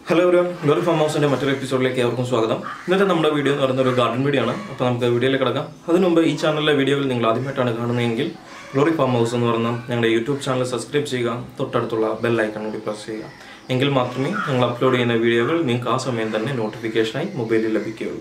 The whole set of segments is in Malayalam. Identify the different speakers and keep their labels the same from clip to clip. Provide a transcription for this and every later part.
Speaker 1: ഹലോ ഒരു ഗ്ലോറി ഫാം ഹൗസിന്റെ മറ്റൊരു എപ്പിസോഡിലേക്ക് ഏവർക്കും സ്വാഗതം ഇന്നത്തെ നമ്മുടെ വീഡിയോ എന്ന് പറയുന്ന ഒരു ഗാർഡൻ വീഡിയോ ആണ് അപ്പോൾ നമുക്ക് വീഡിയോയിൽ കിടക്കാം അതിനു മുമ്പ് ഈ ചാനലിലെ വീഡിയോകൾ നിങ്ങൾ ആദ്യമായിട്ടാണ് കാണുന്നതെങ്കിൽ ഗ്ലോറി ഫാം ഹൗസ് എന്ന് പറയുന്ന ഞങ്ങളുടെ യൂട്യൂബ് ചാനൽ സബ്സ്ക്രൈബ് ചെയ്യുക തൊട്ടടുത്തുള്ള ബെൽ ഐക്കൺ കൂടി പ്രസ് ചെയ്യുക എങ്കിൽ മാത്രമേ ഞങ്ങൾ അപ്ലോഡ് ചെയ്യുന്ന വീഡിയോകൾ നിങ്ങൾക്ക് ആ സമയം തന്നെ നോട്ടിഫിക്കേഷനായി മൊബൈലിൽ ലഭിക്കുകയുള്ളൂ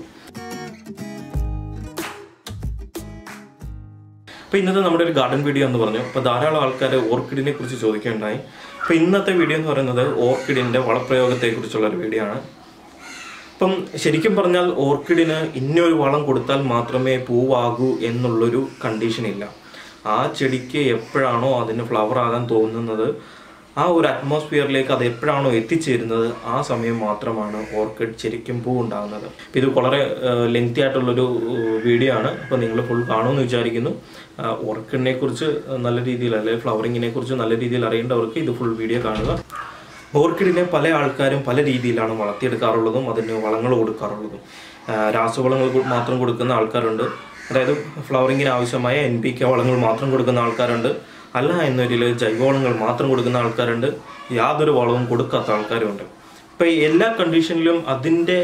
Speaker 1: അപ്പോൾ ഇന്നത്തെ നമ്മുടെ ഒരു ഗാർഡൻ വീഡിയോ എന്ന് പറഞ്ഞു അപ്പോൾ ധാരാളം ആൾക്കാർ ഓർക്കിഡിനെ കുറിച്ച് ചോദിക്കുകയുണ്ടായി അപ്പോൾ ഇന്നത്തെ വീഡിയോ എന്ന് പറയുന്നത് ഓർക്കിഡിൻ്റെ വളപ്രയോഗത്തെക്കുറിച്ചുള്ള ഒരു വീഡിയോ ആണ് ഇപ്പം ശരിക്കും പറഞ്ഞാൽ ഓർക്കിഡിന് ഇന്നൊരു വളം കൊടുത്താൽ മാത്രമേ പൂവാകൂ എന്നുള്ളൊരു കണ്ടീഷൻ ഇല്ല ആ ചെടിക്ക് എപ്പോഴാണോ അതിന് ഫ്ലവർ ആകാൻ തോന്നുന്നത് ആ ഒരു അറ്റ്മോസ്ഫിയറിലേക്ക് അത് എപ്പോഴാണോ എത്തിച്ചേരുന്നത് ആ സമയം മാത്രമാണ് ഓർക്കിഡ് ശരിക്കും പൂ ഉണ്ടാകുന്നത് ഇപ്പം ഇത് വളരെ ലെങ്തി ആയിട്ടുള്ളൊരു വീഡിയോ ആണ് അപ്പോൾ നിങ്ങൾ ഫുൾ കാണുമെന്ന് വിചാരിക്കുന്നു ഓർക്കിഡിനെ കുറിച്ച് നല്ല രീതിയിൽ അല്ലെങ്കിൽ ഫ്ലവറിങ്ങിനെ കുറിച്ച് നല്ല രീതിയിൽ അറിയേണ്ടവർക്ക് ഇത് ഫുൾ വീഡിയോ കാണുക ഓർക്കിഡിനെ പല ആൾക്കാരും പല രീതിയിലാണ് വളർത്തിയെടുക്കാറുള്ളതും അതിന് വളങ്ങൾ കൊടുക്കാറുള്ളതും ആ, രാസവളങ്ങൾ കൊ- മാത്രം കൊടുക്കുന്ന ആൾക്കാരുണ്ട് അതായത് ഫ്ലവറിങ്ങിന് ആവശ്യമായ എൻ പി കെ വളങ്ങൾ മാത്രം കൊടുക്കുന്ന ആൾക്കാരുണ്ട് അല്ല എന്നൊരിൽ ജൈവവളങ്ങൾ മാത്രം കൊടുക്കുന്ന ആൾക്കാരുണ്ട് യാതൊരു വളവും കൊടുക്കാത്ത ആൾക്കാരുമുണ്ട് ഇപ്പം എല്ലാ കണ്ടീഷനിലും അതിൻ്റെ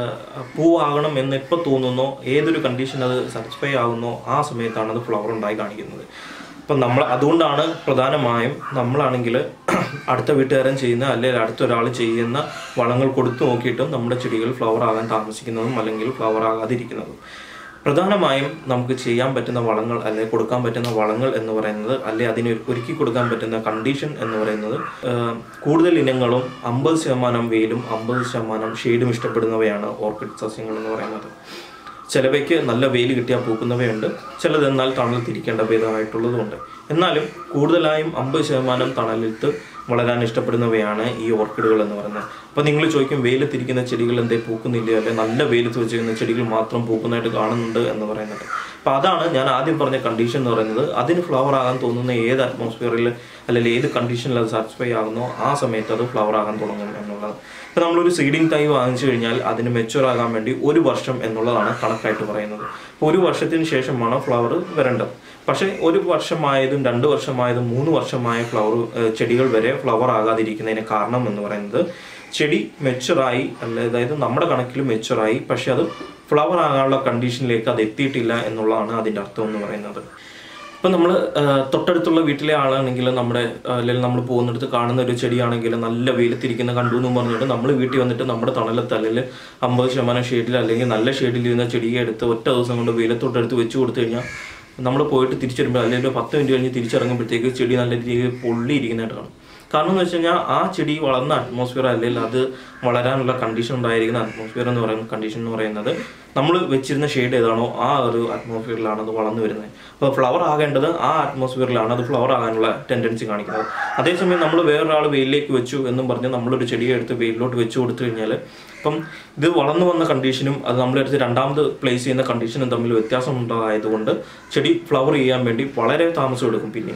Speaker 1: പൂവാകണം എന്ന് എപ്പോൾ തോന്നുന്നോ ഏതൊരു കണ്ടീഷൻ അത് സാറ്റിസ്ഫൈ ആകുന്നോ ആ സമയത്താണ് അത് ഫ്ലവർ ഉണ്ടായി കാണിക്കുന്നത് അപ്പം നമ്മൾ അതുകൊണ്ടാണ് പ്രധാനമായും നമ്മളാണെങ്കിൽ അടുത്ത വീട്ടുകാരൻ ചെയ്യുന്ന അല്ലെങ്കിൽ അടുത്തൊരാൾ ചെയ്യുന്ന വളങ്ങൾ കൊടുത്തു നോക്കിയിട്ടും നമ്മുടെ ചെടികൾ ഫ്ലവർ ആകാൻ താമസിക്കുന്നതും അല്ലെങ്കിൽ ഫ്ലവർ ആകാതിരിക്കുന്നതും പ്രധാനമായും നമുക്ക് ചെയ്യാൻ പറ്റുന്ന വളങ്ങൾ അല്ലെങ്കിൽ കൊടുക്കാൻ പറ്റുന്ന വളങ്ങൾ എന്ന് പറയുന്നത് അല്ലെങ്കിൽ അതിന് ഒരുക്കി കൊടുക്കാൻ പറ്റുന്ന കണ്ടീഷൻ എന്ന് പറയുന്നത് ആഹ്, കൂടുതൽ ഇനങ്ങളും അമ്പത് ശതമാനം വെയിലും അമ്പത് ശതമാനം ഷെയ്ഡും ഇഷ്ടപ്പെടുന്നവയാണ് ഓർക്കിഡ് സസ്യങ്ങൾ എന്ന് പറയുന്നത് ചിലവയ്ക്ക് നല്ല വെയിൽ കിട്ടിയാൽ പൂക്കുന്നവയുണ്ട് ചിലത് എന്നാൽ തണൽ തിരിക്കേണ്ട ഭേദമായിട്ടുള്ളതുമുണ്ട് എന്നാലും കൂടുതലായും അമ്പത് ശതമാനം തണലിട്ട് വളരാൻ ഇഷ്ടപ്പെടുന്നവയാണ് ഈ ഓർക്കിഡുകൾ എന്ന് പറയുന്നത് അപ്പോൾ നിങ്ങൾ ചോദിക്കും വെയിലത്തിരിക്കുന്ന ചെടികൾ എന്തേ പൂക്കുന്നില്ലയോ അല്ലെ നല്ല വെയിലത്ത് വെച്ചിരിക്കുന്ന ചെടികൾ മാത്രം പൂക്കുന്നതായിട്ട് കാണുന്നുണ്ട് എന്ന് പറയുന്നുണ്ട് അപ്പോൾ അതാണ് ഞാൻ ആദ്യം പറഞ്ഞ കണ്ടീഷൻ എന്ന് പറയുന്നത് അതിന് ഫ്ലവർ ആകാൻ തോന്നുന്ന ഏത് അറ്റ്മോസ്ഫിയറിൽ അല്ലെങ്കിൽ ഏത് കണ്ടീഷനിൽ അത് സാറ്റിസ്ഫൈ ആകുന്നോ ആ സമയത്ത് അത് ഫ്ലവർ ആകാൻ തുടങ്ങും എന്നുള്ളത് ഇപ്പോൾ നമ്മളൊരു സീഡിങ് തൈ വാങ്ങിച്ചു കഴിഞ്ഞാൽ അതിന് മെച്ചുവർ ആകാൻ വേണ്ടി ഒരു വർഷം എന്നുള്ളതാണ് കണക്കായിട്ട് പറയുന്നത് അപ്പോൾ ഒരു വർഷത്തിന് ശേഷമാണ് ഫ്ലവർ വരേണ്ടത് പക്ഷേ ഒരു വർഷമായതും രണ്ട് വർഷമായതും മൂന്ന് വർഷമായ ഫ്ലവർ ചെടികൾ വരെ ഫ്ലവർ ആകാതിരിക്കുന്നതിന് കാരണം എന്ന് പറയുന്നത് ചെടി മെച്ചുറായി അല്ല അതായത് നമ്മുടെ കണക്കിൽ മെച്ചുറായി പക്ഷെ അത് ഫ്ലവർ ആകാനുള്ള കണ്ടീഷനിലേക്ക് അത് എത്തിയിട്ടില്ല എന്നുള്ളതാണ് അതിൻ്റെ അർത്ഥം എന്ന് പറയുന്നത് ഇപ്പം നമ്മൾ തൊട്ടടുത്തുള്ള വീട്ടിലെ ആളാണെങ്കിൽ നമ്മുടെ ആ, അല്ലെങ്കിൽ നമ്മൾ പോകുന്നിടത്ത് കാണുന്ന ഒരു ചെടിയാണെങ്കിൽ നല്ല വെയിലത്തിരിക്കുന്ന കണ്ടു എന്ന് പറഞ്ഞിട്ട് നമ്മൾ വീട്ടിൽ വന്നിട്ട് നമ്മുടെ തണലത്ത് അല്ലെങ്കിൽ അമ്പത് ശതമാനം ഷെയ്ഡിൽ അല്ലെങ്കിൽ നല്ല ഷെയ്ഡിൽ ഇരുന്ന ചെടിയെ എടുത്ത് ഒറ്റ ദിവസം കൊണ്ട് വെയിലത്തോട്ടടുത്ത് വെച്ച് കൊടുത്തു കഴിഞ്ഞാൽ നമ്മൾ പോയിട്ട് തിരിച്ചു വരുമ്പോൾ അല്ലെങ്കിൽ ഒരു പത്ത് മിനിറ്റ് കഴിഞ്ഞ് തിരിച്ചിറങ്ങുമ്പോഴത്തേക്ക് ചെടി നല്ല രീതിയിൽ പൊള്ളിയിരിക്കുന്നതായിട്ട് കാണും കാരണം എന്ന് വെച്ച് കഴിഞ്ഞാൽ ആ ചെടി വളർന്ന അറ്റ്മോസ്ഫിയർ അല്ലെങ്കിൽ അത് വളരാനുള്ള കണ്ടീഷൻ ഉണ്ടായിരിക്കുന്ന അറ്റ്മോസ്ഫിയർ എന്ന് പറയുന്ന കണ്ടീഷൻ എന്ന് പറയുന്നത് നമ്മൾ വെച്ചിരുന്ന ഷെയ്ഡ് ഏതാണോ ആ ഒരു അറ്റ്മോസ്ഫിയറിലാണ് അത് വളർന്നു വരുന്നത് അപ്പോൾ ഫ്ലവർ ആകേണ്ടത് ആ അറ്റ്മോസ്ഫിയറിലാണ് അത് ഫ്ലവർ ആകാനുള്ള ടെൻഡൻസി കാണിക്കുന്നത് അതേസമയം നമ്മൾ വേറൊരാൾ വെയിലിലേക്ക് വെച്ചു എന്നും പറഞ്ഞ് നമ്മളൊരു ചെടിയെ എടുത്ത് വെയിലിലോട്ട് വെച്ച് കൊടുത്തു കഴിഞ്ഞാൽ അപ്പം ഇത് വളർന്നു വന്ന കണ്ടീഷനും അത് നമ്മളെടുത്ത് രണ്ടാമത് പ്ലേസ് ചെയ്യുന്ന കണ്ടീഷനും തമ്മിൽ വ്യത്യാസം ഉണ്ടായതുകൊണ്ട് ചെടി ഫ്ലവർ ചെയ്യാൻ വേണ്ടി വളരെ താമസം എടുക്കും പിന്നെയും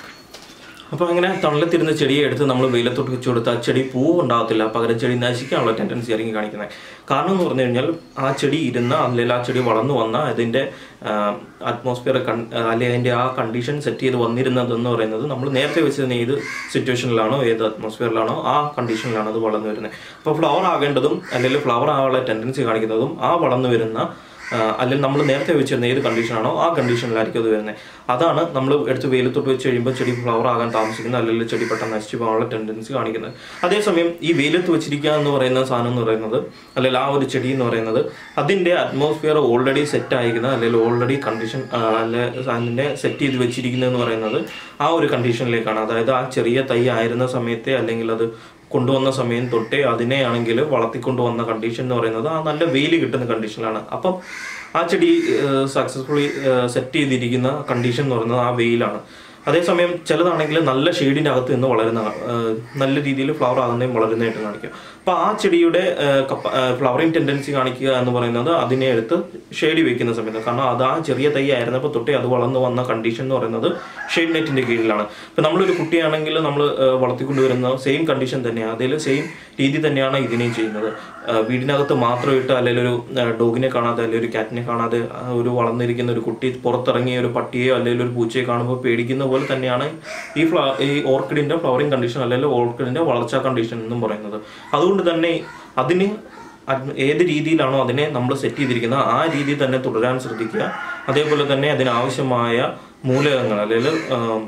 Speaker 1: അപ്പോൾ അങ്ങനെ തണലത്തിരുന്ന ചെടിയെ എടുത്ത് നമ്മൾ വെയിലത്തോട്ട് വെച്ച് കൊടുത്താൽ ചെടി പൂവ് ഉണ്ടാകത്തില്ല പകരം ചെടി നശിക്കാനുള്ള ടെൻഡൻസി ആയിരിക്കും കാണിക്കുന്നത് കാരണം എന്ന് പറഞ്ഞു കഴിഞ്ഞാൽ ആ ചെടി ഇരുന്ന അല്ലെങ്കിൽ ആ ചെടി വളർന്നു വന്ന അതിൻ്റെ അറ്റ്മോസ്ഫിയർ കൺ അല്ലെങ്കിൽ അതിൻ്റെ ആ കണ്ടീഷൻ സെറ്റ് ചെയ്ത് വന്നിരുന്നത് എന്ന് പറയുന്നത് നമ്മൾ നേരത്തെ വെച്ചിരുന്ന ഏത് സിറ്റുവേഷനിലാണോ ഏത് അറ്റ്മോസ്ഫിയറിലാണോ ആ കണ്ടീഷനിലാണ് അത് വളർന്നു വരുന്നത് അപ്പോൾ ഫ്ലവർ ആകേണ്ടതും അല്ലെങ്കിൽ ഫ്ലവർ ആകാനുള്ള ടെൻഡൻസി കാണിക്കുന്നതും ആ വളർന്നു വരുന്ന ആ, അല്ലെങ്കിൽ നമ്മൾ നേരത്തെ വെച്ചിരുന്ന ഏത് കണ്ടീഷനാണോ ആ കണ്ടീഷനിലായിരിക്കും അത് വരുന്നത് അതാണ് നമ്മൾ എടുത്ത് വെയിലത്തോട്ട് വെച്ച് കഴിയുമ്പോൾ ചെടി ഫ്ലവർ ആകാൻ താമസിക്കുന്നത് അല്ലെങ്കിൽ ചെടി പെട്ടെന്ന് നശിച്ചു പോകാനുള്ള ടെൻഡൻസി കാണിക്കുന്നത് അതേസമയം ഈ വെയിലത്ത് വെച്ചിരിക്കുക എന്ന് പറയുന്ന സാധനം എന്ന് പറയുന്നത് അല്ലെങ്കിൽ ആ ഒരു ചെടി എന്ന് പറയുന്നത് അതിൻ്റെ അറ്റ്മോസ്ഫിയർ ഓൾറെഡി സെറ്റ് ആയിരിക്കുന്ന അല്ലെങ്കിൽ ഓൾറെഡി കണ്ടീഷൻ അല്ലെ അതിനെ സെറ്റ് ചെയ്ത് വെച്ചിരിക്കുന്നത് എന്ന് പറയുന്നത് ആ ഒരു കണ്ടീഷനിലേക്കാണ് അതായത് ആ ചെറിയ തൈ ആയിരുന്ന സമയത്തെ അല്ലെങ്കിൽ അത് കൊണ്ടുവന്ന സമയം തൊട്ടേ അതിനെ ആണെങ്കിൽ വളർത്തിക്കൊണ്ടുവന്ന കണ്ടീഷൻ എന്ന് പറയുന്നത് ആ നല്ല വെയിൽ കിട്ടുന്ന കണ്ടീഷനിലാണ് അപ്പം ആ ചെടി സക്സസ്ഫുള്ളി സെറ്റ് ചെയ്തിരിക്കുന്ന കണ്ടീഷൻ എന്ന് പറയുന്നത് ആ വെയിലാണ് അതേസമയം ചിലതാണെങ്കിൽ നല്ല ഷെയ്ഡിൻ്റെ അകത്ത് നിന്ന് വളരുന്ന ആ, നല്ല രീതിയിൽ ഫ്ലവർ ആകുന്നതും വളരുന്നതായിട്ട് കാണിക്കും അപ്പോൾ ആ ചെടിയുടെ ഫ്ലവറിങ് ടെൻഡൻസി കാണിക്കുക എന്ന് പറയുന്നത് അതിനെ എടുത്ത് ഷെയ്ഡ് വെക്കുന്ന സമയത്ത് കാരണം അത് ആ ചെറിയ തൈ ആയിരുന്നപ്പോൾ തൊട്ടേ അത് വളർന്നു വന്ന കണ്ടീഷൻ എന്ന് പറയുന്നത് ഷെയ്ഡ് നെറ്റിന്റെ കീഴിലാണ് ഇപ്പം നമ്മളൊരു കുട്ടിയാണെങ്കിൽ നമ്മൾ വളർത്തിക്കൊണ്ടുവരുന്ന സെയിം കണ്ടീഷൻ തന്നെയാണ് അതിൽ സെയിം രീതി തന്നെയാണ് ഇതിനെയും ചെയ്യുന്നത് ആ, വീടിനകത്ത് മാത്രം ഇട്ട് അല്ലെങ്കിൽ ഒരു ഡോഗിനെ കാണാതെ അല്ലെങ്കിൽ ഒരു കാറ്റിനെ കാണാതെ ആ, ഒരു വളർന്നിരിക്കുന്ന ഒരു കുട്ടി പുറത്തിറങ്ങിയ ഒരു പട്ടിയെയോ അല്ലെങ്കിൽ ഒരു പൂച്ചയെ കാണുമ്പോൾ പേടിക്കുന്ന പോലെ അതുപോലെ തന്നെയാണ് ഈ ഫ്ല ഈ ഓർക്കിഡിൻ്റെ ഫ്ലവറിങ് കണ്ടീഷൻ അല്ലെങ്കിൽ ഓർക്കിഡിൻ്റെ വളർച്ചാ കണ്ടീഷൻ എന്നും പറയുന്നത് അതുകൊണ്ട് തന്നെ അതിന് അത് ഏത് രീതിയിലാണോ അതിനെ നമ്മൾ സെറ്റ് ചെയ്തിരിക്കുന്നത് ആ രീതിയിൽ തന്നെ തുടരാൻ ശ്രദ്ധിക്കുക അതേപോലെ തന്നെ അതിനാവശ്യമായ മൂലകങ്ങൾ അല്ലെങ്കിൽ ആം,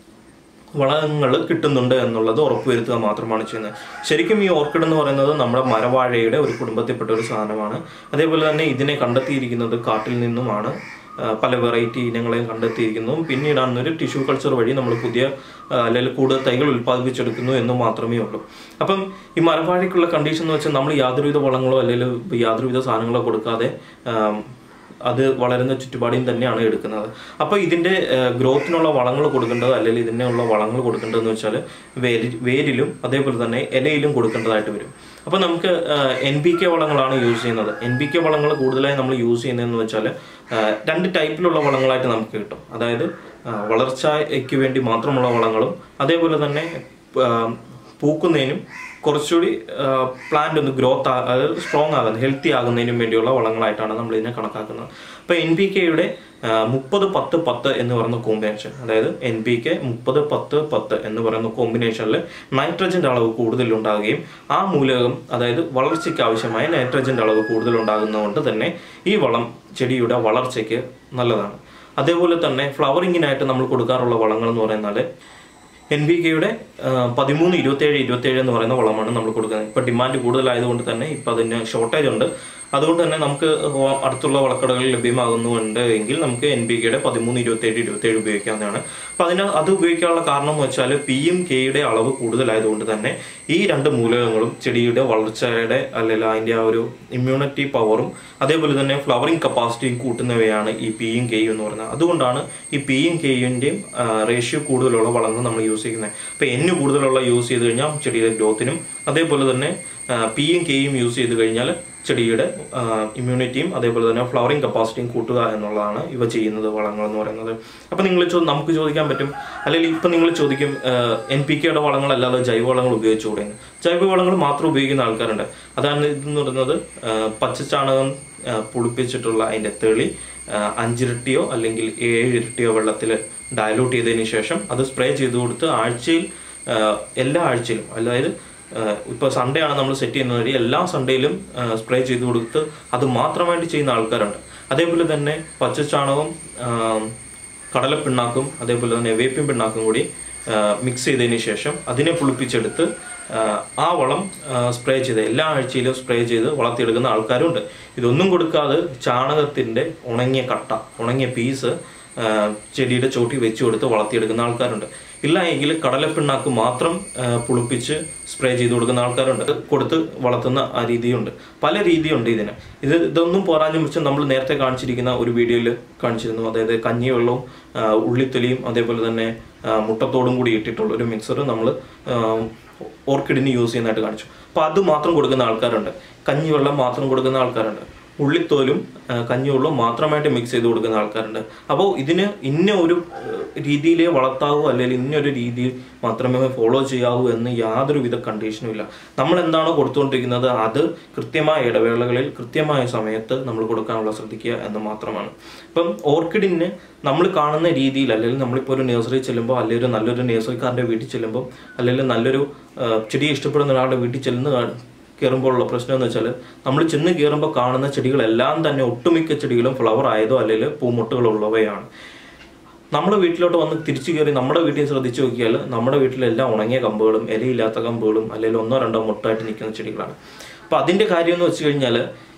Speaker 1: വളങ്ങൾ കിട്ടുന്നുണ്ട് എന്നുള്ളത് ഉറപ്പുവരുത്തുക മാത്രമാണ് ചെയ്യുന്നത് ശരിക്കും ഈ ഓർക്കിഡ് എന്ന് പറയുന്നത് നമ്മുടെ മരവാഴയുടെ ഒരു കുടുംബത്തിൽപ്പെട്ട ഒരു സാധനമാണ് അതേപോലെ തന്നെ ഇതിനെ കണ്ടെത്തിയിരിക്കുന്നത് കാട്ടിൽ നിന്നുമാണ് ആ, പല വെറൈറ്റി ഇനങ്ങളെയും കണ്ടെത്തിയിരിക്കുന്നു പിന്നീടാണ് ഒരു ടിഷ്യൂ കൾച്ചർ വഴി നമ്മൾ പുതിയ ആ, അല്ലെങ്കിൽ കൂടുതൽ തൈകൾ ഉൽപ്പാദിപ്പിച്ചെടുക്കുന്നു എന്ന് മാത്രമേ ഉള്ളൂ അപ്പം ഈ മരവാഴയ്ക്കുള്ള കണ്ടീഷൻ എന്ന് വെച്ചാൽ നമ്മൾ യാതൊരുവിധ വളങ്ങളോ അല്ലെങ്കിൽ യാതൊരുവിധ സാധനങ്ങളോ കൊടുക്കാതെ ആം, അത് വളരുന്ന ചുറ്റുപാടിൽ തന്നെയാണ് എടുക്കുന്നത് അപ്പോൾ ഇതിൻ്റെ ഗ്രോത്തിനുള്ള വളങ്ങൾ കൊടുക്കേണ്ടത് അല്ലെങ്കിൽ ഇതിനുള്ള വളങ്ങൾ കൊടുക്കേണ്ടതെന്ന് വെച്ചാൽ വേരി വേരിലും അതേപോലെ തന്നെ ഇലയിലും കൊടുക്കേണ്ടതായിട്ട് വരും അപ്പോൾ നമുക്ക് എൻ ബി കെ വളങ്ങളാണ് യൂസ് ചെയ്യുന്നത് എൻ ബി കെ വളങ്ങൾ കൂടുതലായി നമ്മൾ യൂസ് ചെയ്യുന്നതെന്ന് വെച്ചാൽ രണ്ട് ടൈപ്പിലുള്ള വളങ്ങളായിട്ട് നമുക്ക് കിട്ടും അതായത് ആ, വളർച്ചയ്ക്ക് വേണ്ടി മാത്രമുള്ള വളങ്ങളും അതേപോലെ തന്നെ ആ, പൂക്കുന്നതിനും കുറച്ചുകൂടി പ്ലാന്റ് ഒന്ന് ഗ്രോത്ത് അതായത് സ്ട്രോങ് ആകുന്നത് ഹെൽത്തി ആകുന്നതിനും വേണ്ടിയുള്ള വളങ്ങളായിട്ടാണ് നമ്മൾ ഇതിനെ കണക്കാക്കുന്നത് അപ്പോൾ എൻ പി കെയുടെ മുപ്പത് പത്ത് പത്ത് എന്ന് പറയുന്ന കോമ്പിനേഷൻ അതായത് എൻ പി കെ മുപ്പത് പത്ത് പത്ത് എന്ന് പറയുന്ന കോമ്പിനേഷനിൽ നൈട്രജൻ്റെ അളവ് കൂടുതൽ ഉണ്ടാകുകയും ആ മൂലകം അതായത് വളർച്ചയ്ക്ക് ആവശ്യമായ നൈട്രജൻ്റെ അളവ് കൂടുതൽ ഉണ്ടാകുന്നതുകൊണ്ട് തന്നെ ഈ വളം ചെടിയുടെ വളർച്ചയ്ക്ക് നല്ലതാണ് അതേപോലെ തന്നെ ഫ്ലവറിങ്ങിനായിട്ട് നമ്മൾ കൊടുക്കാറുള്ള വളങ്ങൾ എന്ന് പറയുന്നത് എൻ ബി കെയുടെ പതിമൂന്ന് ഇരുപത്തേഴ് ഇരുപത്തേഴ് എന്ന് പറയുന്ന വളമാണ് നമ്മൾ കൊടുക്കുന്നത് ഇപ്പം ഡിമാൻഡ് കൂടുതലായതുകൊണ്ട് തന്നെ ഇപ്പം അതിന് ഷോർട്ടേജ് ഉണ്ട് അതുകൊണ്ട് തന്നെ നമുക്ക് അടുത്തുള്ള വളക്കടകളിൽ ലഭ്യമാകുന്നുണ്ട് എങ്കിൽ നമുക്ക് എൻ ബി കെയുടെ പതിമൂന്ന് ഇരുപത്തേഴ് ഇരുപത്തേഴ് ഉപയോഗിക്കാവുന്നതാണ് അപ്പം അതിന് അത് ഉപയോഗിക്കാനുള്ള കാരണം എന്ന് വെച്ചാൽ പിയും കെയുടെ അളവ് കൂടുതലായതുകൊണ്ട് തന്നെ ഈ രണ്ട് മൂലകങ്ങളും ചെടിയുടെ വളർച്ചയുടെ അല്ലെങ്കിൽ അതിൻ്റെ ആ ഒരു ഇമ്മ്യൂണിറ്റി പവറും അതേപോലെ തന്നെ ഫ്ലവറിങ് കപ്പാസിറ്റിയും കൂട്ടുന്നവയാണ് ഈ പിയും കെയും എന്ന് പറയുന്നത് അതുകൊണ്ടാണ് ഈ പിയും കെയുൻ്റെയും റേഷ്യോ കൂടുതലുള്ള വളങ്ങൾ നമ്മൾ യൂസ് ചെയ്യുന്നത് അപ്പോൾ എന് കൂടുതലുള്ള യൂസ് ചെയ്ത് കഴിഞ്ഞാൽ ചെടിയുടെ ഗ്രോത്തിനും അതേപോലെ തന്നെ പിയും കെയും യൂസ് ചെയ്ത് കഴിഞ്ഞാൽ ചെടിയുടെ ഇമ്മ്യൂണിറ്റിയും അതേപോലെ തന്നെ ഫ്ലവറിങ് കപ്പാസിറ്റിയും കൂട്ടുക എന്നുള്ളതാണ് ഇവ ചെയ്യുന്നത് വളങ്ങൾ എന്ന് പറയുന്നത് അപ്പം നിങ്ങൾ ചോ നമുക്ക് ചോദിക്കാൻ പറ്റും അല്ലെങ്കിൽ ഇപ്പം നിങ്ങൾ ചോദിക്കും എൻ പി കെയുടെ വളങ്ങളല്ലാതെ ജൈവവളങ്ങൾ ഉപയോഗിച്ചുകൂടെ എന്ന്. ജൈവവളങ്ങൾ മാത്രം ഉപയോഗിക്കുന്ന ആൾക്കാരുണ്ട് അതാണ് ഇതെന്ന് പറയുന്നത് ആ, പച്ചച്ചാണകം ആ, പുളിപ്പിച്ചിട്ടുള്ള അതിൻ്റെ തെളി ആ, അഞ്ചിരട്ടിയോ അല്ലെങ്കിൽ ഏഴ് ഇരട്ടിയോ വെള്ളത്തിൽ ഡയലൂട്ട് ചെയ്തതിന് ശേഷം അത് സ്പ്രേ ചെയ്ത് കൊടുത്ത് ആഴ്ചയിൽ ആ, എല്ലാ ആഴ്ചയിലും അതായത് ഇപ്പോൾ സൺഡേ ആണ് നമ്മൾ സെറ്റ് ചെയ്യുന്ന വഴി എല്ലാ സൺഡേയിലും സ്പ്രേ ചെയ്ത് കൊടുത്ത് അത് മാത്രമായിട്ട് ചെയ്യുന്ന ആൾക്കാരുണ്ട് അതേപോലെ തന്നെ പച്ചച്ചാണകവും ആ, കടലപ്പിണ്ണാക്കും അതേപോലെ തന്നെ വേപ്പിൻ പിണ്ണാക്കും കൂടി മിക്സ് ചെയ്തതിന് ശേഷം അതിനെ പുളിപ്പിച്ചെടുത്ത് ആ, ആ വളം സ്പ്രേ ചെയ്ത് എല്ലാ ആഴ്ചയിലും സ്പ്രേ ചെയ്ത് വളർത്തിയെടുക്കുന്ന ആൾക്കാരുണ്ട് ഇതൊന്നും കൊടുക്കാതെ ചാണകത്തിൻ്റെ ഉണങ്ങിയ കട്ട ഉണങ്ങിയ പീസ് ആ, ചെടിയുടെ ചോട്ടി വെച്ച് കൊടുത്ത് വളർത്തിയെടുക്കുന്ന ആൾക്കാരുണ്ട് ഇല്ല എങ്കിൽ കടലപ്പിണ്ണാക്ക് മാത്രം ആ, പുളിപ്പിച്ച് സ്പ്രേ ചെയ്ത് കൊടുക്കുന്ന ആൾക്കാരുണ്ട് ഇത് കൊടുത്ത് വളർത്തുന്ന ആ രീതിയുണ്ട് പല രീതിയുണ്ട് ഇതിന് ഇത് ഇതൊന്നും പോരാഞ്ഞു വെച്ച് നമ്മൾ നേരത്തെ കാണിച്ചിരിക്കുന്ന ഒരു വീഡിയോയിൽ കാണിച്ചിരുന്നു അതായത് കഞ്ഞിവെള്ളവും ആ, ഉള്ളിത്തൊലിയും അതേപോലെ തന്നെ ആ, മുട്ടത്തോടും കൂടി ഇട്ടിട്ടുള്ള ഒരു മിക്സർ നമ്മൾ ഓർക്കിഡിന് യൂസ് ചെയ്യുന്നതായിട്ട് കാണിച്ചു അപ്പോൾ അത് മാത്രം കൊടുക്കുന്ന ആൾക്കാരുണ്ട് കഞ്ഞിവെള്ളം മാത്രം കൊടുക്കുന്ന ആൾക്കാരുണ്ട് ഉള്ളിത്തോലും ആ, കഞ്ഞിവെള്ളവും മാത്രമായിട്ട് മിക്സ് ചെയ്ത് കൊടുക്കുന്ന ആൾക്കാരുണ്ട് അപ്പോൾ ഇതിന് ഇന്ന ഒരു രീതിയിലേ വളർത്താവൂ അല്ലെങ്കിൽ ഇന്നൊരു രീതിയിൽ മാത്രമേ ഫോളോ ചെയ്യാവൂ എന്ന് യാതൊരുവിധ കണ്ടീഷനും ഇല്ല നമ്മൾ എന്താണോ കൊടുത്തുകൊണ്ടിരിക്കുന്നത് അത് കൃത്യമായ ഇടവേളകളിൽ കൃത്യമായ സമയത്ത് നമ്മൾ കൊടുക്കാനുള്ള ശ്രദ്ധിക്കുക എന്ന് മാത്രമാണ് ഇപ്പം ഓർക്കിഡിന് നമ്മൾ കാണുന്ന രീതിയിൽ അല്ലെങ്കിൽ നമ്മളിപ്പോൾ ഒരു നഴ്സറി ചെല്ലുമ്പോൾ അല്ലെങ്കിൽ ഒരു നല്ലൊരു നഴ്സറിക്കാരൻ്റെ വീട്ടിൽ ചെല്ലുമ്പോൾ അല്ലെങ്കിൽ നല്ലൊരു ആ, ചെടിയെ ഇഷ്ടപ്പെടുന്ന ഒരാളുടെ വീട്ടിൽ ചെല്ലുന്ന കാ- കയറുമ്പോഴുള്ള പ്രശ്നം എന്ന് വെച്ചാൽ നമ്മൾ ചെന്ന് കയറുമ്പോൾ കാണുന്ന ചെടികളെല്ലാം തന്നെ ഒട്ടുമിക്ക ചെടികളും ഫ്ലവർ ആയതോ അല്ലെങ്കിൽ പൂമുട്ടുകളുള്ളവയാണ് നമ്മുടെ വീട്ടിലോട്ട് വന്ന് തിരിച്ചു കയറി നമ്മുടെ വീട്ടിൽ ശ്രദ്ധിച്ചു നോക്കിയാൽ നമ്മുടെ വീട്ടിലെല്ലാം ഉണങ്ങിയ കമ്പുകളും ഇലയില്ലാത്ത കമ്പുകളും അല്ലെങ്കിൽ ഒന്നോ രണ്ടോ മുട്ടായിട്ട് നിൽക്കുന്ന ചെടികളാണ് അപ്പം അതിൻ്റെ കാര്യം എന്ന് വെച്ച് കഴിഞ്ഞാൽ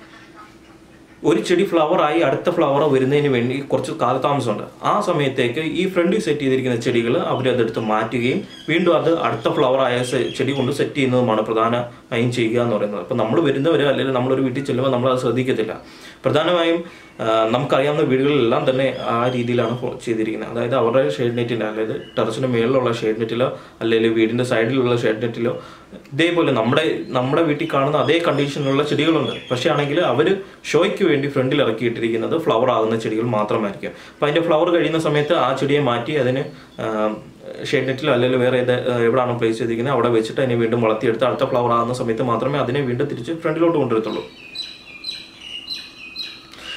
Speaker 1: ഒരു ചെടി flower ആയി അടുത്ത ഫ്ലവർ വരുന്നതിന് വേണ്ടി കുറച്ച് കാലതാമസമുണ്ട് ആ സമയത്തേക്ക് ഈ ഫ്രണ്ടിൽ സെറ്റ് ചെയ്തിരിക്കുന്ന ചെടികൾ അവരതെടുത്ത് മാറ്റുകയും വീണ്ടും അത് അടുത്ത ഫ്ലവർ ആയ സെ- ചെടി കൊണ്ട് സെറ്റ് ചെയ്യുന്നതുമാണ് പ്രധാനമായും ചെയ്യുക എന്ന് പറയുന്നത് അപ്പം നമ്മൾ വരുന്നവർ അല്ലെങ്കിൽ നമ്മളൊരു വീട്ടിൽ ചെല്ലുമ്പോൾ നമ്മൾ അത് ശ്രദ്ധിക്കത്തില്ല പ്രധാനമായും ആ, നമുക്കറിയാവുന്ന വീടുകളിലെല്ലാം തന്നെ ആ രീതിയിലാണ് ഫോ- ചെയ്തിരിക്കുന്നത് അതായത് അവരുടെ ഷെയ്ഡ് നെറ്റിൻ്റെ അതായത് ടെറസിന് മേളിലുള്ള ഷെയ്ഡ് നെറ്റിലോ അല്ലെങ്കിൽ വീടിൻ്റെ സൈഡിലുള്ള ഷെയ്ഡ് നെറ്റിലോ ഇതേപോലെ നമ്മുടെ നമ്മുടെ വീട്ടിൽ കാണുന്ന അതേ കണ്ടീഷനിലുള്ള ചെടികളുണ്ട് പക്ഷേ ആണെങ്കിൽ അവർ ഷോയ്ക്ക് വേണ്ടി ഫ്രണ്ടിൽ ഇറക്കിയിട്ടിരിക്കുന്നത് ഫ്ലവർ ആകുന്ന ചെടികൾ മാത്രമായിരിക്കും അപ്പോൾ അതിൻ്റെ ഫ്ലവർ കഴിയുന്ന സമയത്ത് ആ ചെടിയെ മാറ്റി അതിന് ഷെയ്ഡ് നെറ്റിലോ അല്ലെങ്കിൽ വേറെ ഏത് എവിടെയാണോ പ്ലേസ് ചെയ്തിരിക്കുന്നത് അവിടെ വെച്ചിട്ട് അതിനെ വീണ്ടും വളർത്തിയെടുത്ത് അടുത്ത ഫ്ലവർ ആകുന്ന സമയത്ത് മാത്രമേ അതിനെ വീണ്ടും തിരിച്ച് ഫ്രണ്ടിലോട്ട് കൊണ്ടുവരത്തുള്ളൂ അപ്പോൾ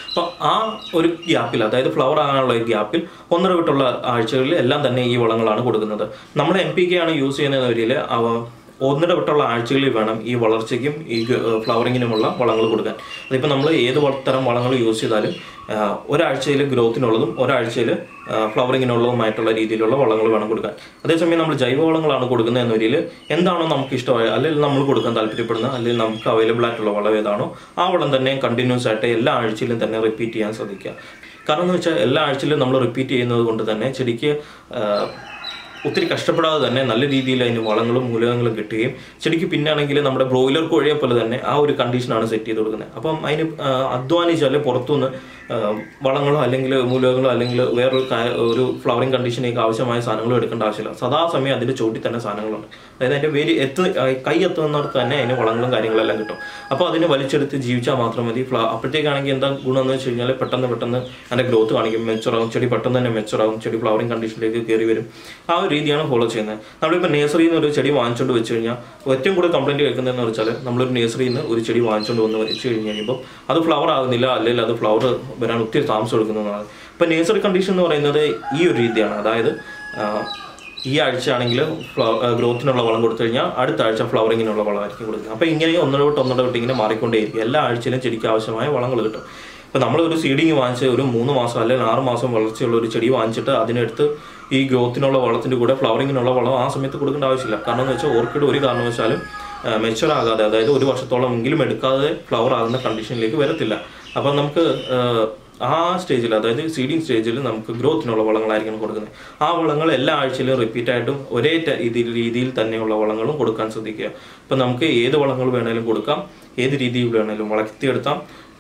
Speaker 1: ആ ഒരു ഗ്യാപ്പിൽ അതായത് ഫ്ലവർ ആകാനുള്ള ഒരു ഗ്യാപ്പിൽ ഒന്നര വിട്ടുള്ള ആഴ്ചകളിൽ എല്ലാം തന്നെ ഈ വളങ്ങളാണ് കൊടുക്കുന്നത് നമ്മൾ എൻ പി കെ ആണ് യൂസ് ചെയ്യുന്നവരിൽ അവ ഒന്നിട വിട്ടുള്ള ആഴ്ചകളിൽ വേണം ഈ വളർച്ചയ്ക്കും ഈ ഫ്ലവറിങ്ങിനുമുള്ള വളങ്ങൾ കൊടുക്കാൻ അതിപ്പോൾ നമ്മൾ ഏത് വ- തരം വളങ്ങൾ യൂസ് ചെയ്താലും ആ, ഒരാഴ്ചയിൽ ഗ്രോത്തിനുള്ളതും ഒരാഴ്ചയിൽ ഫ്ലവറിങ്ങിനുള്ളതുമായിട്ടുള്ള രീതിയിലുള്ള വളങ്ങൾ വേണം കൊടുക്കാൻ അതേസമയം നമ്മൾ ജൈവ വളങ്ങളാണ് കൊടുക്കുന്നത് എന്നൊരിൽ എന്താണോ നമുക്ക് ഇഷ്ടമായ അല്ലെങ്കിൽ നമ്മൾ കൊടുക്കാൻ താല്പര്യപ്പെടുന്ന അല്ലെങ്കിൽ നമുക്ക് അവൈലബിൾ ആയിട്ടുള്ള വളം ഏതാണോ ആ വളം തന്നെ കണ്ടിന്യൂസ് ആയിട്ട് എല്ലാ ആഴ്ചയിലും തന്നെ റിപ്പീറ്റ് ചെയ്യാൻ ശ്രദ്ധിക്കുക കാരണം എന്ന് വെച്ചാൽ എല്ലാ ആഴ്ചയിലും നമ്മൾ റിപ്പീറ്റ് ചെയ്യുന്നത് കൊണ്ട് തന്നെ ചെടിക്ക് ആ, ഒത്തിരി കഷ്ടപ്പെടാതെ തന്നെ നല്ല രീതിയിൽ അതിന് വളങ്ങളും മൂലകങ്ങളും കിട്ടുകയും ചെടിക്ക് പിന്നാണെങ്കിൽ നമ്മുടെ ബ്രോയിലർ കോഴിയെ പോലെ തന്നെ ആ ഒരു കണ്ടീഷനാണ് സെറ്റ് ചെയ്ത് കൊടുക്കുന്നത് അപ്പം അതിന് ആ, അധ്വാനിച്ചാൽ പുറത്തുനിന്ന് ആ, വളങ്ങളോ അല്ലെങ്കിൽ മൂലകങ്ങളോ അല്ലെങ്കിൽ വേറൊരു കാ- ഒരു ഫ്ലവറിങ് കണ്ടീഷനേക്ക് ആവശ്യമായ സാധനങ്ങളും എടുക്കേണ്ട ആവശ്യമില്ല സദാസമയം അതിൻ്റെ ചോട്ടിൽ തന്നെ സാധനങ്ങളുണ്ട് അതായത് അതിൻ്റെ വേര് എത്ത് ആ, കൈ എത്തുന്നിടത്ത് തന്നെ അതിന് വളങ്ങളും കാര്യങ്ങളെല്ലാം കിട്ടും അപ്പോൾ അതിനെ വലിച്ചെടുത്ത് ജീവിച്ചാൽ മാത്രം മതി ഫ്ല അപ്പോഴത്തേക്കാണെങ്കിൽ എന്താ ഗുണം എന്ന് വെച്ച് കഴിഞ്ഞാൽ പെട്ടെന്ന് പെട്ടെന്ന് അതിൻ്റെ ഗ്രോത്ത് കാണിക്കും മെച്ചുറാവും ചെടി പെട്ടെന്ന് തന്നെ മെച്ചുറാവും ചെടി ഫ്ലവറിങ് കണ്ടീഷനിലേക്ക് കയറി വരും ആ ഒരു രീതിയാണ് ഫോളോ ചെയ്യുന്നത് നമ്മളിപ്പോൾ നേഴ്സറിയിൽ നിന്ന് ഒരു ചെടി വാങ്ങിച്ചുകൊണ്ട് വെച്ച് കഴിഞ്ഞാൽ ഏറ്റവും കൂടുതൽ കംപ്ലൈൻറ്റ് കേൾക്കുന്നതെന്ന് വെച്ചാൽ നമ്മളൊരു നേഴ്സറിയിൽ നിന്ന് ഒരു ചെടി വാങ്ങിച്ചുകൊണ്ട് വന്ന് വെച്ച് കഴിഞ്ഞ് കഴിയുമ്പോൾ അത് ഫ്ലവർ ആകുന്നില്ല അല്ലെങ്കിൽ അത് ഫ്ലവർ വരാൻ ഒത്തിരി താമസം എടുക്കുന്നതാണ് ഇപ്പം നേഴ്സറി കണ്ടീഷൻ എന്ന് പറയുന്നത് ഈ ഒരു രീതിയാണ് അതായത് ആ, ഈ ആഴ്ച ആണെങ്കിൽ ഗ്രോത്തിനുള്ള വളം കൊടുത്തു കഴിഞ്ഞാൽ അടുത്ത ആഴ്ച ഫ്ലവറിങ്ങിനുള്ള വളമായിരിക്കും കൊടുക്കുന്നത് അപ്പോൾ ഇങ്ങനെ ഒന്നര വിട്ട് ഒന്നര വിട്ട് ഇങ്ങനെ മാറിക്കൊണ്ടേയിരിക്കും എല്ലാ ആഴ്ചയിലും ചെടിക്ക് ആവശ്യമായ വളങ്ങൾ കിട്ടും ഇപ്പം നമ്മൾ ഒരു സീഡിങ് വാങ്ങിച്ച് ഒരു മൂന്ന് മാസം അല്ലെങ്കിൽ ആറ് മാസം വളർച്ചയുള്ള ഒരു ചെടി വാങ്ങിച്ചിട്ട് അതിനെടുത്ത് ഈ ഗ്രോത്തിനുള്ള വളത്തിൻ്റെ കൂടെ ഫ്ലവറിങ്ങിനുള്ള വളം ആ സമയത്ത് കൊടുക്കേണ്ട ആവശ്യമില്ല കാരണം എന്ന് വെച്ചാൽ ഓർക്കിഡ് ഒരു കാരണവശാലും മെച്ചുവർ ആകാതെ അതായത് ഒരു വർഷത്തോളം എങ്കിലും എടുക്കാതെ ഫ്ലവർ ആകുന്ന കണ്ടീഷനിലേക്ക് വരത്തില്ല അപ്പം നമുക്ക് ആ, ആ സ്റ്റേജിൽ അതായത് സീഡിങ് സ്റ്റേജിൽ നമുക്ക് ഗ്രോത്തിനുള്ള വളങ്ങളായിരിക്കണം കൊടുക്കുന്നത് ആ വളങ്ങൾ എല്ലാ ആഴ്ചയിലും റിപ്പീറ്റ് ആയിട്ടും ഒരേ ത- രീതിയിൽ രീതിയിൽ തന്നെയുള്ള വളങ്ങളും കൊടുക്കാൻ ശ്രദ്ധിക്കുക ഇപ്പം നമുക്ക് ഏത് വളങ്ങൾ വേണേലും കൊടുക്കാം ഏത് രീതിയിൽ വേണേലും വളർത്തിയെടുത്താം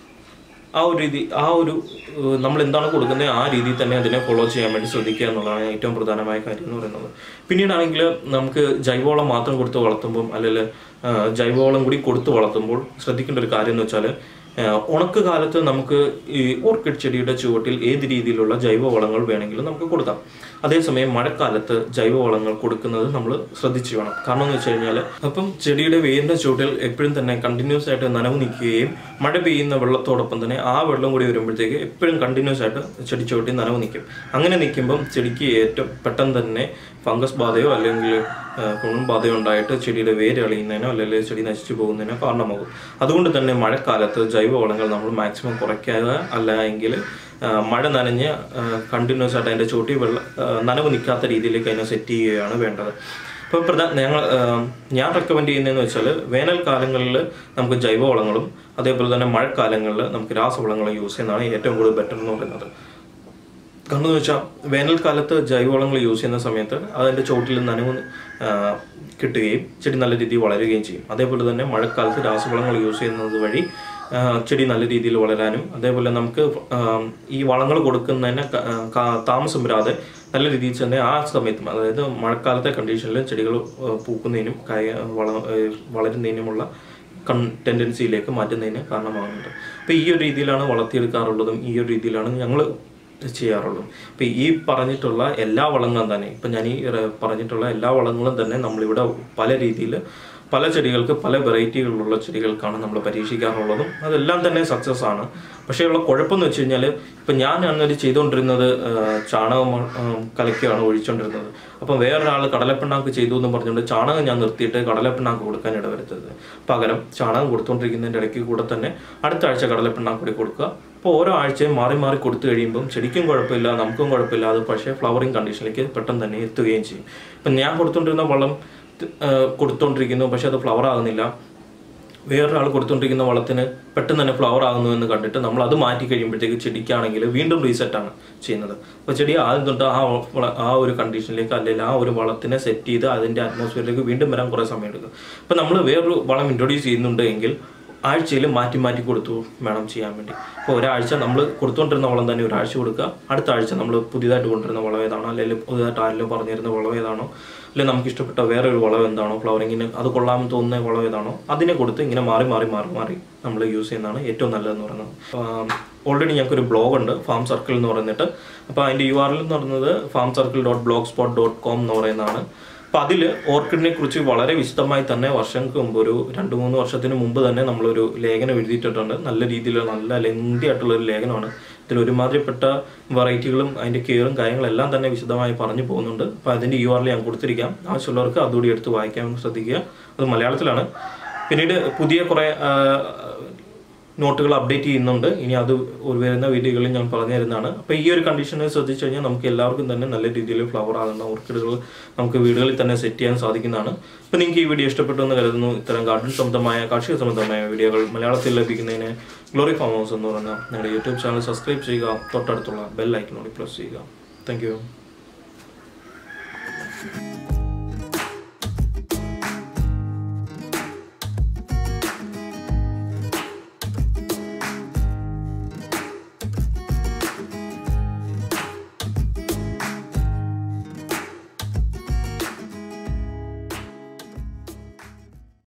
Speaker 1: ആ ഒരു രീതി ആ ഒരു ഏഹ്, നമ്മൾ എന്താണ് കൊടുക്കുന്നത് ആ രീതിയിൽ തന്നെ അതിനെ ഫോളോ ചെയ്യാൻ വേണ്ടി ശ്രദ്ധിക്കുക എന്നുള്ളതാണ് ഏറ്റവും പ്രധാനമായ കാര്യം എന്ന് പറയുന്നത് പിന്നീടാണെങ്കിൽ നമുക്ക് ജൈവവളം മാത്രം കൊടുത്ത് വളർത്തുമ്പോൾ അല്ലെങ്കിൽ ഏഹ്, ജൈവവളം കൂടി കൊടുത്ത് വളർത്തുമ്പോൾ ശ്രദ്ധിക്കേണ്ട ഒരു കാര്യം എന്ന് വെച്ചാൽ ഏഹ്, ഉണക്ക് കാലത്ത് നമുക്ക് ഈ ഓർക്കിഡ് ചെടിയുടെ ചുവട്ടിൽ ഏത് രീതിയിലുള്ള ജൈവവളങ്ങൾ വേണമെങ്കിലും നമുക്ക് കൊടുക്കാം അതേസമയം മഴക്കാലത്ത് ജൈവവളങ്ങൾ കൊടുക്കുന്നത് നമ്മൾ ശ്രദ്ധിച്ചു വേണം കാരണം എന്ന് വെച്ച് കഴിഞ്ഞാൽ അപ്പം ചെടിയുടെ വേരിന്റെ ചുവട്ടിൽ എപ്പോഴും തന്നെ കണ്ടിന്യൂസ് ആയിട്ട് നനവ് നിൽക്കുകയും മഴ പെയ്യുന്ന വെള്ളത്തോടൊപ്പം തന്നെ ആ വെള്ളം കൂടി വരുമ്പോഴത്തേക്ക് എപ്പോഴും കണ്ടിന്യൂസ് ആയിട്ട് ചെടി ചുവട്ടിൽ നനവ് നിൽക്കും അങ്ങനെ നിൽക്കുമ്പം ചെടിക്ക് ഏറ്റവും പെട്ടെന്ന് തന്നെ ഫംഗസ് ബാധയോ അല്ലെങ്കിൽ കുണം ബാധയോ ഉണ്ടായിട്ട് ചെടിയുടെ വേര് അളിയുന്നതിനോ അല്ലെങ്കിൽ ചെടി നശിച്ചു പോകുന്നതിനോ കാരണമാകും അതുകൊണ്ട് തന്നെ മഴക്കാലത്ത് ജൈവവളങ്ങൾ നമ്മൾ മാക്സിമം കുറയ്ക്കാതെ അല്ല എങ്കിൽ ആ, മഴ നനഞ്ഞ് കണ്ടിന്യൂസ് ആയിട്ട് അതിൻ്റെ ചോട്ടി വെള്ളം ആ, നനവ് നിൽക്കാത്ത രീതിയിലേക്ക് അതിനെ സെറ്റ് ചെയ്യുകയാണ് വേണ്ടത് ഇപ്പോൾ പ്രധാന ഞങ്ങൾ ആ, ഞാൻ റെക്കമെൻഡ് ചെയ്യുന്നതെന്ന് വെച്ചാൽ വേനൽക്കാലങ്ങളിൽ നമുക്ക് ജൈവവളങ്ങളും അതേപോലെ തന്നെ മഴക്കാലങ്ങളിൽ നമുക്ക് രാസവളങ്ങളും യൂസ് ചെയ്യുന്നതാണ് ഏറ്റവും കൂടുതൽ ബെറ്റർ എന്ന് പറയുന്നത് കാരണം എന്ന് വെച്ചാൽ വേനൽക്കാലത്ത് ജൈവവളങ്ങൾ യൂസ് ചെയ്യുന്ന സമയത്ത് അതിൻ്റെ ചോട്ടിൽ നനവ് ആ, കിട്ടുകയും ചെടി നല്ല രീതിയിൽ വളരുകയും ചെയ്യും അതേപോലെ തന്നെ മഴക്കാലത്ത് രാസവളങ്ങൾ യൂസ് ചെയ്യുന്നത് വഴി ആ, ചെടി നല്ല രീതിയിൽ വളരാനും അതേപോലെ നമുക്ക് ആ, ഈ വളങ്ങൾ കൊടുക്കുന്നതിന് ക- ആ, കാ- താമസം വരാതെ നല്ല രീതിയിൽ തന്നെ ആ സമയത്തും അതായത് മഴക്കാലത്തെ കണ്ടീഷനിൽ ചെടികൾ ആ, പൂക്കുന്നതിനും കായ വള ആ, വളരുന്നതിനുമുള്ള കൺ ടെൻഡൻസിയിലേക്ക് മാറ്റുന്നതിന് കാരണമാകുന്നുണ്ട് അപ്പോൾ ഈ ഒരു രീതിയിലാണ് വളർത്തിയെടുക്കാറുള്ളതും ഈ ഒരു രീതിയിലാണ് ഞങ്ങൾ ചെയ്യാറുള്ളത് ഇപ്പം ഈ പറഞ്ഞിട്ടുള്ള എല്ലാ വളങ്ങളും തന്നെ ഇപ്പം ഞാൻ ഈ ര- പറഞ്ഞിട്ടുള്ള എല്ലാ വളങ്ങളും തന്നെ നമ്മളിവിടെ പല രീതിയിൽ പല ചെടികൾക്ക് പല വെറൈറ്റികളുള്ള ചെടികൾക്കാണ് നമ്മൾ പരീക്ഷിക്കാറുള്ളതും അതെല്ലാം തന്നെ സക്സസ് ആണ് പക്ഷേ ഉള്ള കുഴപ്പമെന്ന് വെച്ച് കഴിഞ്ഞാൽ ഇപ്പം ഞാൻ അന്നേരം ചെയ്തുകൊണ്ടിരുന്നത് ആ, ചാണകം ആ, കലക്കിയാണ് ഒഴിച്ചുകൊണ്ടിരുന്നത് അപ്പം വേറൊരാൾ കടലപ്പിണ്ണാക്ക് ചെയ്തു എന്ന് പറഞ്ഞുകൊണ്ട് ചാണകം ഞാൻ നിർത്തിയിട്ട് കടലപ്പിണ്ണാക്ക് കൊടുക്കാൻ ഇടവരുത്തത് പകരം ചാണകം കൊടുത്തുകൊണ്ടിരിക്കുന്നതിൻ്റെ ഇടയ്ക്ക് കൂടെ തന്നെ അടുത്ത ആഴ്ച കടലപ്പിണ്ണാക്ക് കൂടി കൊടുക്കുക അപ്പോൾ ഓരോ ആഴ്ചയും മാറി മാറി കൊടുത്തു കഴിയുമ്പം ചെടിക്കും കുഴപ്പമില്ല നമുക്കും കുഴപ്പമില്ല അത് പക്ഷേ ഫ്ലവറിങ് കണ്ടീഷനിലേക്ക് പെട്ടെന്ന് തന്നെ എത്തുകയും ചെയ്യും ഇപ്പം ഞാൻ കൊടുത്തുകൊണ്ടിരുന്ന വളം ആ, കൊടുത്തുകൊണ്ടിരിക്കുന്നു പക്ഷേ അത് ഫ്ലവർ ആകുന്നില്ല വേറൊരാൾ കൊടുത്തുകൊണ്ടിരിക്കുന്ന വളത്തിന് പെട്ടെന്ന് തന്നെ ഫ്ലവർ ആകുന്നു എന്ന് കണ്ടിട്ട് നമ്മൾ അത് മാറ്റി കഴിയുമ്പോഴത്തേക്ക് ചെടിക്കാണെങ്കിൽ വീണ്ടും റീസെറ്റ് ആണ് ചെയ്യുന്നത് അപ്പോൾ ചെടി ആദ്യം തൊട്ട് ആ വള- ആ ഒരു കണ്ടീഷനിലേക്ക് അല്ലെങ്കിൽ ആ ഒരു വളത്തിനെ സെറ്റ് ചെയ്ത് അതിൻ്റെ അറ്റ്മോസ്ഫിയറിലേക്ക് വീണ്ടും വരാൻ കുറേ സമയം എടുക്കും അപ്പോൾ നമ്മൾ വേറൊരു വളം ഇൻട്രൊഡ്യൂസ് ചെയ്യുന്നുണ്ട് എങ്കിൽ ആഴ്ചയിൽ മാറ്റി മാറ്റി കൊടുത്തു വേണം ചെയ്യാൻ വേണ്ടി ഇപ്പോൾ ഒരാഴ്ച നമ്മൾ കൊടുത്തുകൊണ്ടിരുന്ന വളം തന്നെ ഒരാഴ്ച കൊടുക്കുക അടുത്ത ആഴ്ച നമ്മൾ പുതിയതായിട്ട് കൊണ്ടുവരുന്ന വളം ഏതാണോ അല്ലെങ്കിൽ പുതിയതായിട്ട് ആരെങ്കിലും പറഞ്ഞിരുന്ന വളം ഏതാണോ അല്ലെങ്കിൽ നമുക്ക് ഇഷ്ടപ്പെട്ട വേറെ ഒരു വളം എന്താണോ ഫ്ലവറിങ്ങിന് അത് കൊള്ളാമെന്ന് തോന്നുന്ന വളം ഏതാണോ അതിനെ കൊടുത്ത് ഇങ്ങനെ മാറി മാറി മാറി മാറി നമ്മൾ യൂസ് ചെയ്യുന്നതാണ് ഏറ്റവും നല്ലതെന്ന് പറയുന്നത് ഓൾറെഡി ഞങ്ങൾക്ക് ഒരു ബ്ലോഗ് ഉണ്ട് ഫാം സർക്കിൾ എന്ന് പറഞ്ഞിട്ട് അപ്പോൾ അതിൻ്റെ യു ആർ എൽ എന്ന് പറയുന്നത് farm circle dot blog spot dot com എന്ന് പറയുന്നതാണ് അപ്പം അതിൽ ഓർക്കിഡിനെ കുറിച്ച് വളരെ വിശദമായി തന്നെ വർഷങ്ങൾക്ക് മുമ്പ് ഒരു രണ്ട് മൂന്ന് വർഷത്തിന് മുമ്പ് തന്നെ നമ്മളൊരു ലേഖനം എഴുതിയിട്ടുണ്ട് നല്ല രീതിയിലുള്ള നല്ല ലെങ്തി ആയിട്ടുള്ള ഒരു ലേഖനമാണ് ഇതിൽ ഒരുമാതിരിപ്പെട്ട വെറൈറ്റികളും അതിൻ്റെ കെയറും കാര്യങ്ങളെല്ലാം തന്നെ വിശദമായി പറഞ്ഞു പോകുന്നുണ്ട് അപ്പോൾ അതിൻ്റെ യു ആറിൽ ഞാൻ കൊടുത്തിരിക്കാം ആവശ്യമുള്ളവർക്ക് അതുകൂടി എടുത്ത് വായിക്കാൻ ശ്രദ്ധിക്കുക അത് മലയാളത്തിലാണ് പിന്നീട് പുതിയ കുറേ ആ, നോട്ടുകൾ അപ്ഡേറ്റ് ചെയ്യുന്നുണ്ട് ഇനി അത് ഒരു വരുന്ന വീഡിയോകളിൽ ഞാൻ പറഞ്ഞു തരുന്നതാണ് അപ്പോൾ ഈ ഒരു കണ്ടീഷനെ ശ്രദ്ധിച്ചു കഴിഞ്ഞാൽ നമുക്ക് എല്ലാവർക്കും തന്നെ നല്ല രീതിയിൽ ഫ്ലവർ ആകുന്ന ഓർക്കിഡുകൾ നമുക്ക് വീടുകളിൽ തന്നെ സെറ്റ് ചെയ്യാൻ സാധിക്കുന്നതാണ് അപ്പോൾ നിങ്ങൾക്ക് ഈ വീഡിയോ ഇഷ്ടപ്പെട്ടു എന്ന് കരുതുന്നു ഇത്തരം ഗാർഡൻ സംബന്ധമായ കാർഷിക സംബന്ധമായ വീഡിയോകൾ മലയാളത്തിൽ ലഭിക്കുന്നതിന് ഗ്ലോറി ഫാം ഹൗസ് എന്ന് പറയുന്ന ഞങ്ങളുടെ യൂട്യൂബ് ചാനൽ സബ്സ്ക്രൈബ് ചെയ്യുക തൊട്ടടുത്തുള്ള ബെൽ ഐക്കണോട് പ്രസ് ചെയ്യുക താങ്ക്